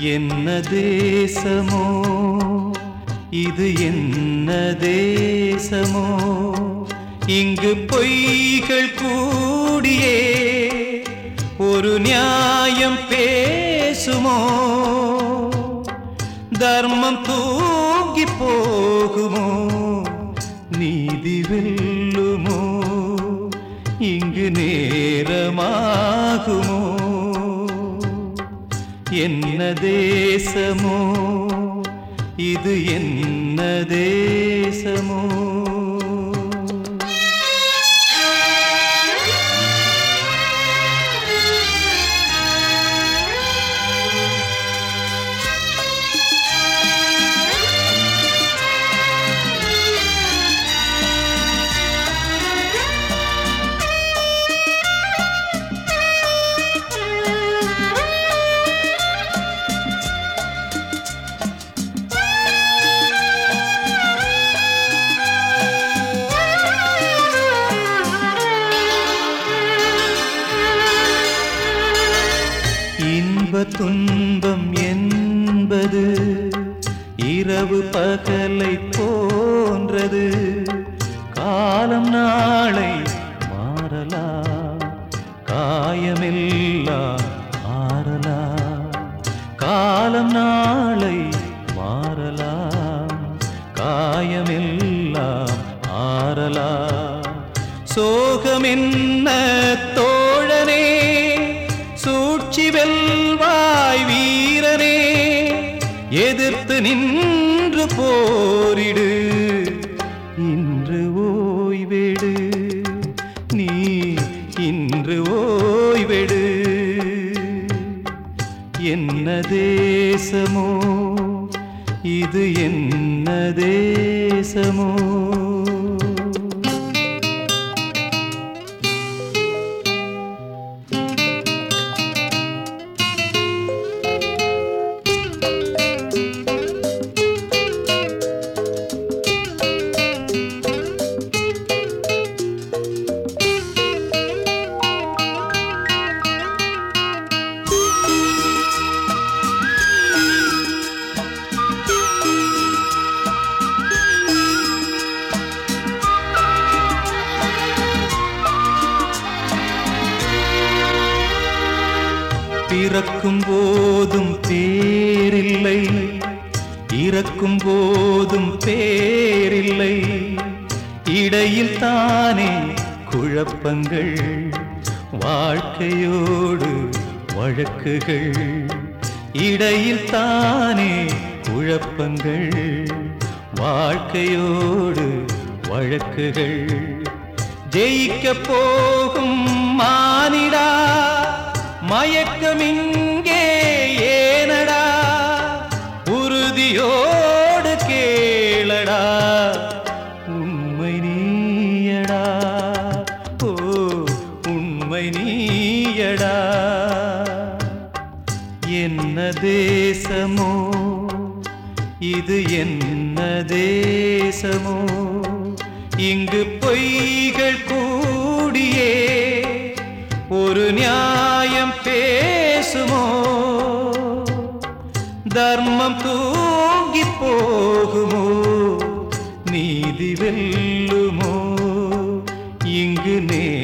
என்ன தேசமோ இது என்ன தேசமோ இங்கு பொய்கள் கூடியே ஒரு நியாயம் பேசுமோ தர்மம் தூங்கி போகுமோ நீதி வெல்லுமோ இங்கு நேரமாகுமோ என்ன தேசமோ இது என்ன தேசமோ இன்ப துன்பம் என்பது இரவு பகலை போன்றது காலம் நாளை மாறலாம் காயமெல்லாம் மாறலாம் காலம் நாளை மாறலாம் காயமெல்லாம் ஆறலாம் சோகம் என்ன தோழனே சூழ்ச்சி வெல்வாய் வீரனே எதிர்த்து நின்று போரிடு இன்று ஓய்வெடு நீ இன்று ஓய்வெடு என்ன தேசமோ இது என்ன தேசமோ பிறக்கும் போதும் பேரில்லை இறக்கும் போதும் பேரில்லை இடையில் தானே குழப்பங்கள் வாழ்க்கையோடு வழக்குகள் இடையில் தானே குழப்பங்கள் வாழ்க்கையோடு வழக்குகள் ஜெயிக்க போகும் மானிடா மயக்கமிங்கே ஏனடா உறுதியோடு கேளடா உண்மை நீயடா ஓ உண்மை நீயடா என்ன தேசமோ இது என்ன தேசமோ இங்கு பொய்கள் கூடியே ஒரு நியாயம் பேசுமோ தர்மம் தூங்கி போகுமோ நீதி வெல்லுமோ இங்கு நே